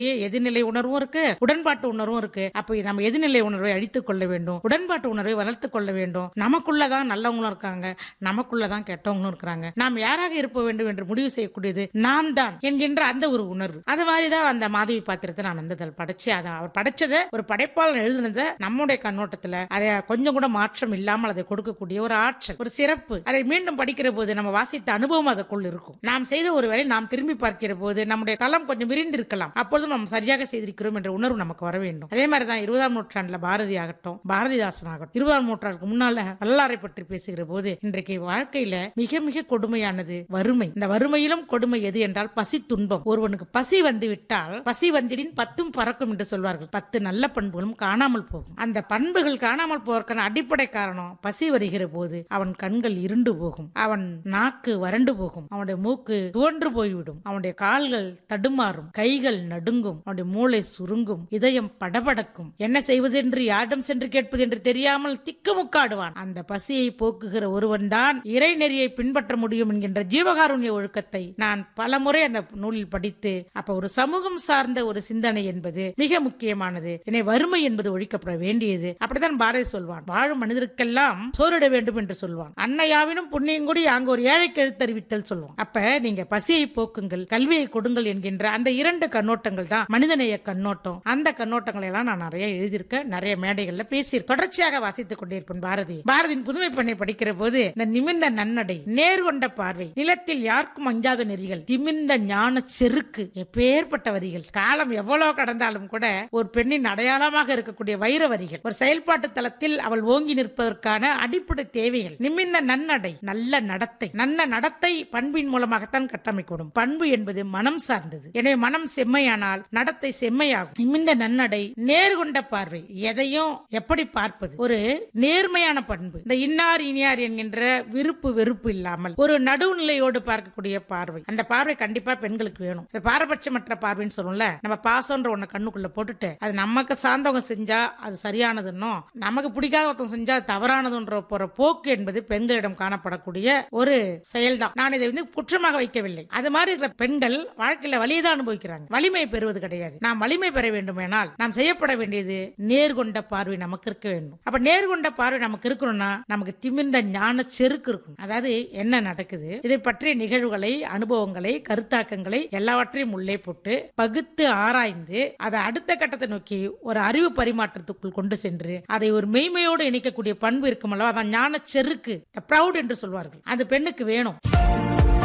எதிர்நிலை உணர்வும் இருக்கு உடன்பாட்டு உணர்வும் இருக்கு அப்ப நம்ம எதிர்நிலை உணர்வை அழித்துக் கொள்ள வேண்டும் உடன்பாட்டு உணர்வை வளர்த்துக் கொள்ள வேண்டும் நமக்குள்ளதான் நல்லவங்களும் இருக்காங்க நமக்குள்ளதான் கெட்டவங்களும் இருக்கிறாங்க நாம் யாராக இருக்க வேண்டும் என்று முடிவு செய்யக்கூடியது நாம் தான் என்கின்ற அந்த ஒரு உணர்வு அது மாதிரிதான் அந்த மாதவி பாத்திரத்தை நான் வந்து அதில் படைச்சு அதை அவர் படைச்சதை ஒரு படைப்பாளர் எழுதுனதை நம்முடைய கண்ணோட்டத்துல அதை கொஞ்சம் கூட மாற்றம் இல்லாமல் அதை கொடுக்கக்கூடிய ஒரு ஆற்றல் ஒரு சிறப்பு அதை மீண்டும் படிக்கிற போது நம்ம வாசித்த அனுபவம் அதற்குள் இருக்கும் நாம் செய்த ஒரு வேலை நாம் திரும்பி பார்க்கிற போது நம்முடைய தளம் கொஞ்சம் விரிந்திருக்கலாம் அப்பொழுதும் நம்ம சரியாக செய்திருக்கிறோம் என்ற உணர்வு நமக்கு வர வேண்டும் அதே மாதிரி தான் இருபதாம் நூற்றாண்டுல பாரதி ஆகட்டும் பாரதிதாசன் ஆகட்டும் இருபதாம் நூற்றாண்டுக்கு முன்னால வல்லாரை பற்றி பேசுகிற போது இன்றைக்கு வாழ்க்கையில மிக மிக கொடுமையானது வறுமை இந்த வறுமையிலும் கொடுமை எது என்றால் பசி துன்பம் ஒருவனுக்கு பசி வந்து விட்டால் பசி வந்திடின் பத்தும் பறக்கும் என்று சொல்வார்கள் பத்து நல்ல பண்புகளும் காணாமல் போகும் அந்த பண்புகள் காணாமல் போவதற்கான அடிப்படை காரணம் பசி வருகிற போது அவன் கண்கள் இருண்டு போகும் அவன் நாக்கு வறண்டு போகும் அவனுடைய மூக்கு துவன்று போய்விடும் அவனுடைய கால்கள் தடுமாறும் கைகள் நடுங்கும் அவனுடைய மூளை சுருங்கும் இதயம் படபடக்கும் என்ன செய்வது என்று யாரிடம் சென்று கேட்பது என்று தெரியாமல் திக்குமுக்காடுவான் அந்த பசியை போக்குகிற ஒருவன் தான் இறைநெறியை பின்பற்ற முடியும் என்கின்ற ஜீவகாருண்ய ஒழுக்கத்தை நான் பல முறை அந்த நூலில் படித்து அப்ப ஒரு சமூகம் சார்ந்த ஒரு சிந்தனை என்பது மிக முக்கியமானது எனவே வறுமை என்பது ஒழிக்கப்பட வேண்டியது அப்படித்தான் பாரதி சொல்வான் வாழும் மனிதருக்கெல்லாம் சோறிட வேண்டும் என்று சொல்வான் அன்னையாவினும் புண்ணியம் கூடி அங்க ஒரு ஏழைக்கு எழுத்தறிவித்தல் சொல்லுவோம் அப்ப நீங்க பசியை போக்குங்கள் கல்வியை கொடுங்கள் என்கின்ற அந்த இரண்டு கண்ணோட்டங்கள் தான் மனிதநேய கண்ணோட்டம் அந்த கண்ணோட்டங்களை எல்லாம் நான் நிறைய எழுதியிருக்கேன் நிறைய மேடைகள்ல பேசி தொடர்ச்சியாக வாசித்துக் கொண்டிருப்பேன் பாரதி பாரதியின் புதுமை பண்ணை படிக்கிற போது இந்த நிமிர்ந்த நன்னடை நேர்கொண்ட பார்வை நிலத்தில் யாருக்கும் அஞ்சாத நெறிகள் திமிர்ந்த ஞான செருக்கு எப்பேற்பட்ட வரிகள் காலம் எவ்வளவு கடந்தாலும் கூட ஒரு பெண்ணின் அடையாளமாக இருக்கக்கூடிய வைர வரிகள் ஒரு செயல்பாட்டு தளத்தில் அவள் ஓங்கி நிற்பதற்கான அடிப்படை தேவைகள் நிமிர்ந்த நன்னடை நல்ல நடத்தை நல்ல நடத்தை பண்பின் மூலமாகத்தான் கட்டமைக்கப்படும் பண்பு என்பது மனம் சார்ந்தது எனவே மனம் செம்மையானால் நடத்தை செம்மையாகும் நிமிர்ந்த நன்னடை நேர்கொண்ட பார்வை எதையும் எப்படி பார்ப்பது ஒரு நேர்மையான பண்பு இந்த இன்னார் இனியார் என்கின்ற விருப்பு வெறுப்பு இல்லாமல் ஒரு நடுவுநிலையோடு பார்க்கக்கூடிய பார்வை அந்த பார்வை கண்டிப்பா பெண்களுக்கு வேணும் இந்த பாரபட்சமற்ற பார்வைன்னு சொல்லும்ல நம்ம பாசம்ன்ற ஒண்ணு கண்ணுக்குள்ள போட்டுட்டு அது நமக்கு சார்ந்தவங்க செஞ்சா அது சரியானதுன்னும் நமக்கு பிடிக்காத ஒருத்தன் செஞ்சா அது தவறானதுன்ற போற போக்கு என்பது பெண்களிடம் காணப்படக்கூடிய ஒரு செயல்தான் நான் இதை வந்து குற்றமாக வைக்கவில்லை அது மாதிரி இருக்கிற பெண்கள் வாழ்க்கையில வலியை தான் அனுபவிக்கிறாங்க வலிமை பெறுவது கிடையாது நாம் வலிமை பெற வேண்டுமானால் நாம் செய்யப்பட வேண்டியது நேர்கொண்ட பார்வை நமக்கு இருக்க வேண்டும் அப்ப நேர்கொண்ட பார்வை நமக்கு இருக்கணும்னா நமக்கு திமிர்ந்த ஞான செருக்கு இருக்கணும் அதாவது என்ன நடக்குது இதை பற்றிய நிகழ்வுகளை அனுபவங்களை கருத்தாக்கங்களை எல்லாவற்றையும் உள்ளே போட்டு பகுத்து ஆராய்ந்து அதை அடுத்த கட்டத்தை நோக்கி ஒரு அறிவு பரிமாற்றத்துக்குள் கொண்டு சென்று அதை ஒரு மெய்மையோடு இணைக்கக்கூடிய பண்பு இருக்கும் அல்லவா அதான் ஞான செருக்கு ப்ரௌட் என்று சொல்வார்கள் அந்த பெண்ணுக்கு வேணும்